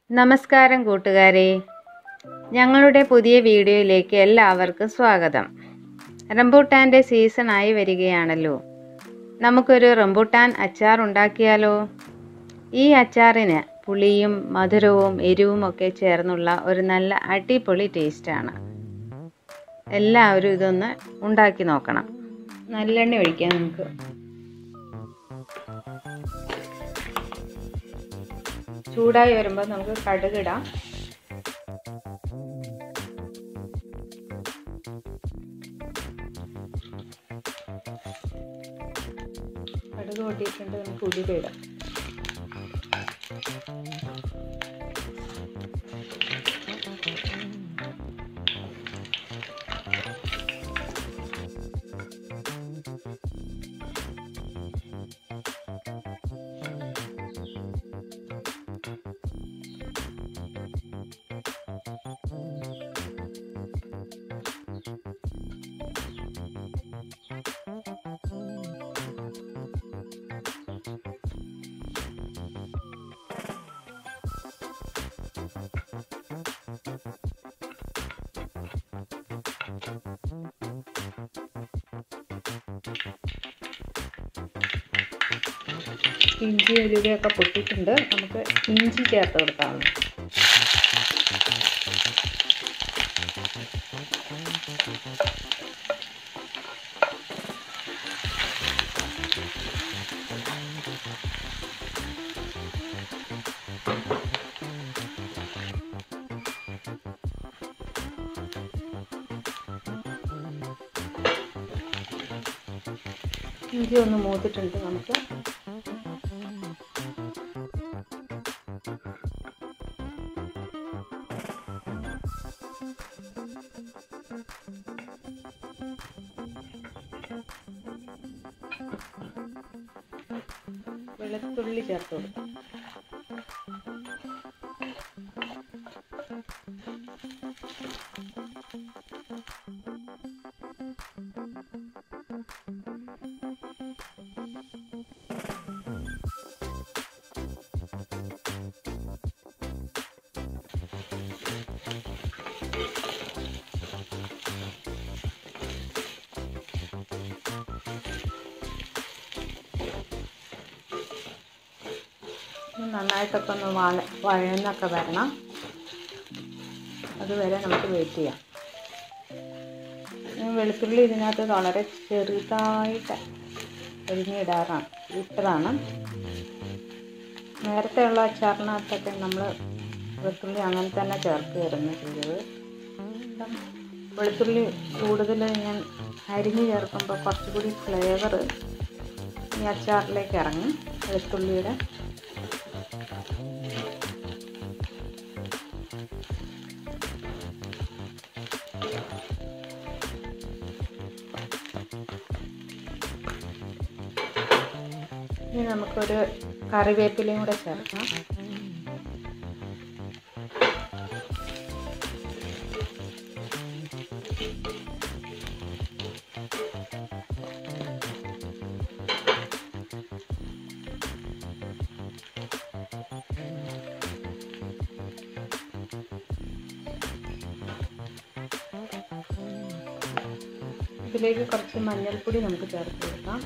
നമസ്കാരം കൂട്ടുകാരെ ഞങ്ങളുടെ പുതിയ വീഡിയോയിലേക്ക് എല്ലാവർക്കും സ്വാഗതം റംബൂട്ടാൻ്റെ സീസണായി വരികയാണല്ലോ നമുക്കൊരു റംബൂട്ടാൻ അച്ചാർ ഉണ്ടാക്കിയാലോ ഈ അച്ചാറിന് പുളിയും മധുരവും എരിവും ഒക്കെ ചേർന്നുള്ള ഒരു നല്ല അടിപൊളി ടേസ്റ്റാണ് എല്ലാവരും ഇതൊന്ന് ഉണ്ടാക്കി നോക്കണം നല്ലെണ്ണ ഒഴിക്കാം നമുക്ക് ചൂടായി വരുമ്പോൾ നമുക്ക് കടുകിടാം കടുക് പൊട്ടിയിട്ടുണ്ട് നമുക്ക് ഉലുവ ഇടാം ഇഞ്ചി ഉലുവയൊക്കെ പൊട്ടിയിട്ടുണ്ട് നമുക്ക് ഇഞ്ചി ചേർത്ത് കൊടുക്കാം ഇഞ്ചി ഒന്ന് മൂത്തിട്ടുണ്ട് നമുക്ക് വെളുത്തുള്ളി ചേർത്ത് കൊടുക്കാം നന്നായിട്ടൊക്കെ ഒന്ന് വഴ വഴന്നൊക്കെ വരണം അതുവരെ നമുക്ക് വെയിറ്റ് ചെയ്യാം വെളുത്തുള്ളി ഇതിനകത്ത് വളരെ ചെറുതായിട്ട് അരിഞ്ഞിടാറാണ് ഇട്ടതാണ് നേരത്തെയുള്ള അച്ചാറിനകത്തൊക്കെ നമ്മൾ വെളുത്തുള്ളി അങ്ങനെ തന്നെ ചേർക്കുകയായിരുന്നു ചെയ്തത് ഇപ്പം വെളുത്തുള്ളി കൂടുതൽ ഞാൻ അരിഞ്ഞ് ചേർക്കുമ്പോൾ കുറച്ചുകൂടി ഫ്ലേവർ ഈ അച്ചാറിലേക്ക് ഇറങ്ങി വെളുത്തുള്ളിയുടെ ഇനി നമുക്കൊരു കറിവേപ്പിലയും കൂടെ ചേർക്കാം ഇതിലേക്ക് കുറച്ച് മഞ്ഞൾപ്പൊടി നമുക്ക് ചേർത്ത് കൊടുക്കാം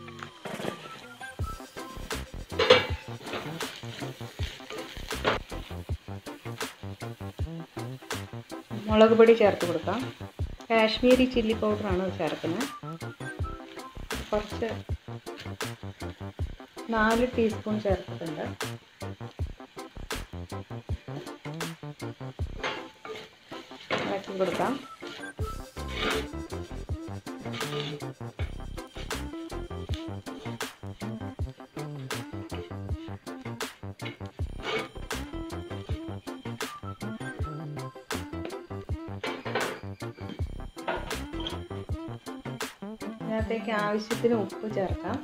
മുളക് പൊടി ചേർത്ത് കൊടുക്കാം കാശ്മീരി ചില്ലി പൗഡറാണ് ചേർക്കുന്നത് കുറച്ച് നാല് ടീസ്പൂൺ ചേർത്തിട്ടുണ്ട് ഇളക്കി കൊടുക്കാം ഇതിനകത്തേക്ക് ആവശ്യത്തിന് ഉപ്പ് ചേർക്കാം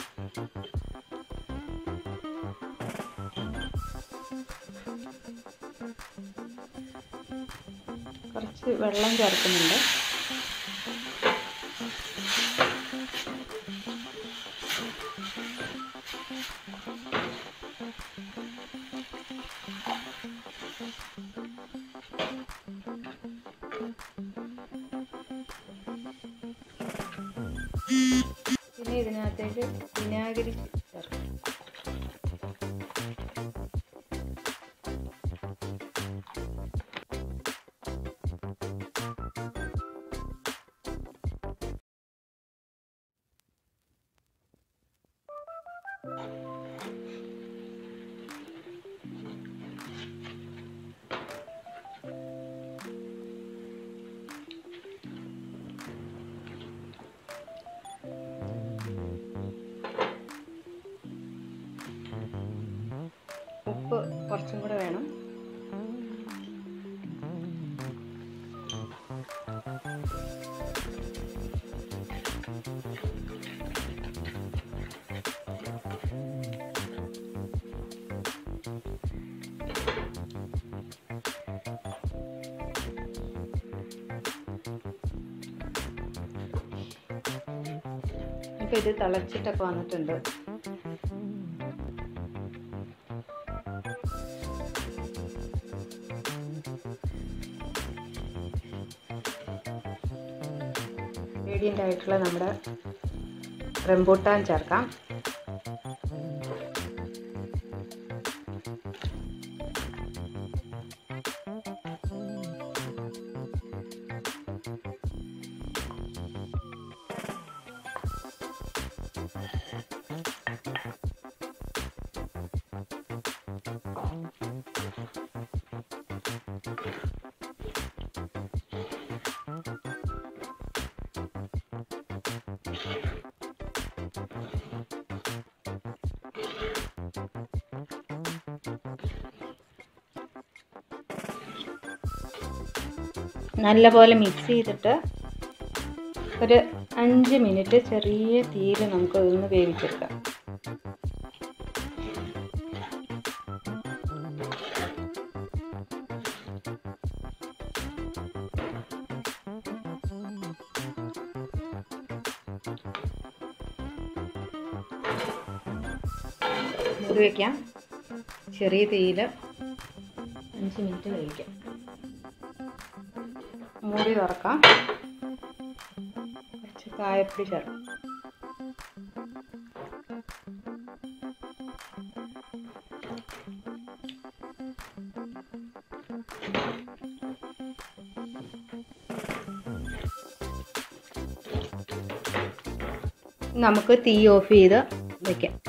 കുറച്ച് വെള്ളം ചേർക്കുന്നുണ്ട് കുറച്ചും കൂടെ വേണം ഇപ്പം ഇത് തിളച്ചിട്ടൊക്കെ വന്നിട്ടുണ്ട് ഇൻഗ്രീഡിയൻ്റ് ആയിട്ടുള്ള നമ്മുടെ റംബൂട്ടാൻ ചേർക്കാം നല്ലപോലെ മിക്സ് ചെയ്തിട്ട് ഒരു അഞ്ച് മിനിറ്റ് ചെറിയ തീയിൽ നമുക്ക് ഇതൊന്ന് വേവിച്ചെടുക്കാം മൂടി വയ്ക്കാം ചെറിയ തീയിൽ അഞ്ച് മിനിറ്റ് വേവിക്കാം മൂടി തുറക്കാം കുറച്ച് കായപ്പൊടി ചേർക്കാം നമുക്ക് തീ ഓഫ് ചെയ്ത് വെക്കാം